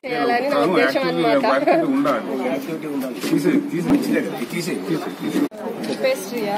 చేయాలని నా ఉద్దేశం అనమాట యాక్టివ్ ఉండాలి తీసే తీసే తీసే తీసే పేస్ట్రీయా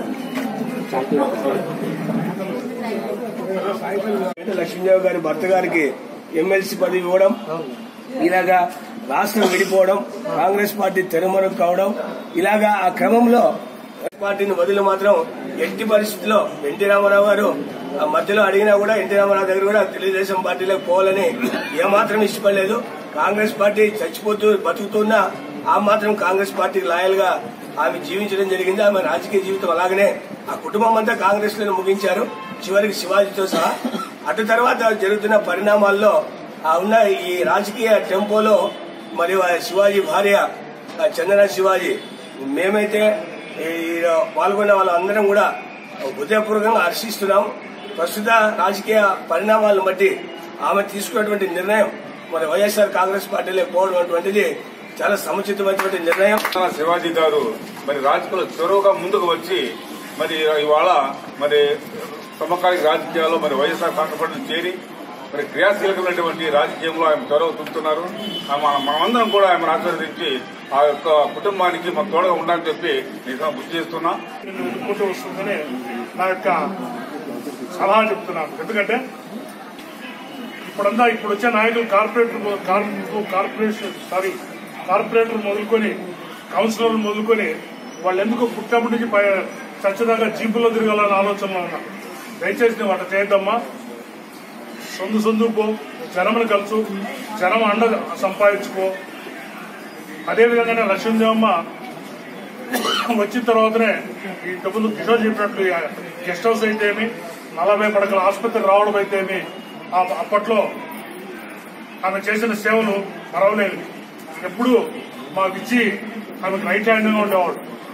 లక్ష్మీదేవి గారి భర్త గారికి ఎమ్మెల్సీ పదవి ఇవ్వడం ఇలాగా రాష్ట్రం విడిపోవడం కాంగ్రెస్ పార్టీ తెరమరుగు కావడం ఇలాగా ఆ క్రమంలో పార్టీని వదిలి మాత్రం ఎట్టి పరిస్థితుల్లో ఎన్టీ రామారావు గారు ఆ మధ్యలో అడిగినా కూడా ఎన్టీ రామారావు దగ్గర కూడా తెలుగుదేశం పార్టీలోకి పోవాలని ఏమాత్రం ఇష్టపడలేదు కాంగ్రెస్ పార్టీ చచ్చిపోతూ బతుకుతున్నా ఆ మాత్రం కాంగ్రెస్ పార్టీకి లాయల్ గా ఆమె జీవించడం జరిగింది ఆమె రాజకీయ జీవితం అలాగనే ఆ కుటుంబం అంతా కాంగ్రెస్ లో ముగించారు చివరికి శివాజీతో సహా అటు తర్వాత జరుగుతున్న పరిణామాల్లో ఆ ఉన్న ఈ రాజకీయ టెంపోలో మరి ఆ శివాజీ భార్య ఆ చందన శివాజీ మేమైతే ఈ పాల్గొన్న వాళ్ళందరం కూడా హృదయపూర్వకంగా హర్షిస్తున్నాం ప్రస్తుత రాజకీయ పరిణామాలను బట్టి ఆమె తీసుకున్నటువంటి నిర్ణయం మరి వైఎస్ఆర్ కాంగ్రెస్ పార్టీలో పోవడం అటువంటిది చాలా సముచితమైనటువంటి నిర్ణయం శివాజీ గారు మరి రాజకీయాలు చొరవగా ముందుకు వచ్చి మరి ఇవాళ మరి సమకాలీన రాజకీయాల్లో మరి వైఎస్ఆర్ కాంగ్రెస్ పార్టీని చేరి మరి క్రియాశీలకమైనటువంటి రాజకీయంలో ఆయన చొరవ చూపుతున్నారు ఆ మన- మనమందరం కూడా ఆయన ఆశీర్వదించి ఆ యొక్క కుటుంబానికి మన తోడుగా ఉండాలని చెప్పి నేను గుర్తు చేస్తున్నా ఎదుర్కొంటూ వస్తుందని నా యొక్క సలహా చెప్తున్నాను ఎందుకంటే ఇప్పుడంతా ఇప్పుడు వచ్చే నాయకులు కార్పొరేటర్ మొ- కార్- కార్పొరేషన్ సారీ కార్పొరేటర్ మొదలుకొని కౌన్సిలర్లు మొదలుకొని వాళ్ళు ఎందుకు పుట్టినప్పటి నుంచి పై- చచ్చదాకా జీపుల్లో తిరగాలన్న ఆలోచనలో ఉన్నారు దయచేసి నువ్వు అట్లా చేయొద్దమ్మా సొందు సొందు పో జనమును కలుసు జనం అండ సంపాదించుకో అదేవిధంగానే లక్ష్మీదేవమ్మ వచ్చిన తర్వాతనే ఈ ఇంతకుముందు కిషోర్ చెప్పినట్లు ఈ గెస్ట్ హౌస్ అయితేమి నలభై పడకల ఆసుపత్రి రావడం అయితేమి ఆ- అప్పట్లో ఆమె చేసిన సేవలు మరవలేవు ఎప్పుడు మాకు ఇచ్చి ఆమెకు రైట్ హ్యాండ్ గా ఉండేవాడు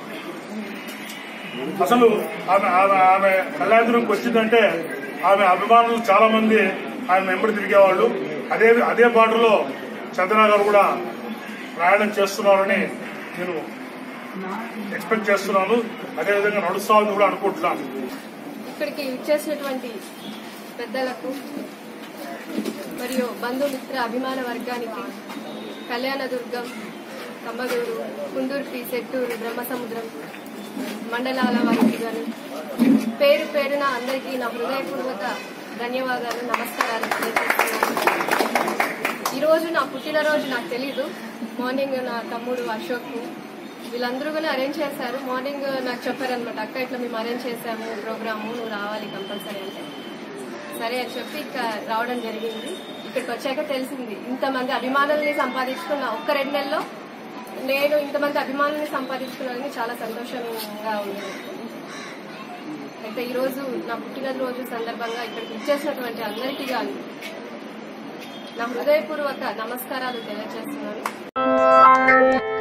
అసలు ఆమె ఆమె ఆమె కళ్యాణపురంకి వచ్చిందంటే ఆమె అభిమానులు చాలా మంది ఆమె వెంబడి తిరిగేవాళ్ళు అదే అదే బాటలో చంద్ర గారు కూడా ప్రయాణం చేస్తున్నారని నేను ఎక్స్పెక్ట్ చేస్తున్నాను అదేవిధంగా నడుస్తామని కూడా అనుకుంటున్నాను ఇక్కడికి ఇచ్చేసినటువంటి పెద్దలకు మరియు బంధుమిత్ర అభిమాన వర్గానికి కళ్యాణదుర్గం కమ్మగూరు కుందూర్పి సెట్టూరు బ్రహ్మసముద్రం మండలాల వారికి గాను పేరు పేరున అందరికీ నా హృదయపూర్వక ధన్యవాదాలు నమస్కారాలు తెలియజేస్తున్నాను ఈరోజు నా పుట్టినరోజు నాకు తెలీదు మార్నింగ్ నా తమ్ముడు అశోక్ వీళ్ళందరూ కూడా అరేంజ్ చేశారు మార్నింగ్ నాకు చెప్పారనమాట అక్క ఇట్లా మేము అరేంజ్ చేసాము ప్రోగ్రాము నువ్వు రావాలి కంపల్సరీ అంటే సరే అని చెప్పి ఇక రావడం జరిగింది ఇక్కడికి వచ్చాక తెలిసింది ఇంతమంది అభిమానుల్ని సంపాదించుకున్న ఒక్క రెండు నెలల్లో నేను ఇంతమంది అభిమానుల్ని సంపాదించుకున్నానని చాలా సంతోషంగా ఉంది అయితే ఈరోజు నా పుట్టినరోజు సందర్భంగా ఇక్కడికి ఇచ్చేసినటువంటి అందరికీ గాను నా హృదయపూర్వక నమస్కారాలు తెలియజేస్తున్నాను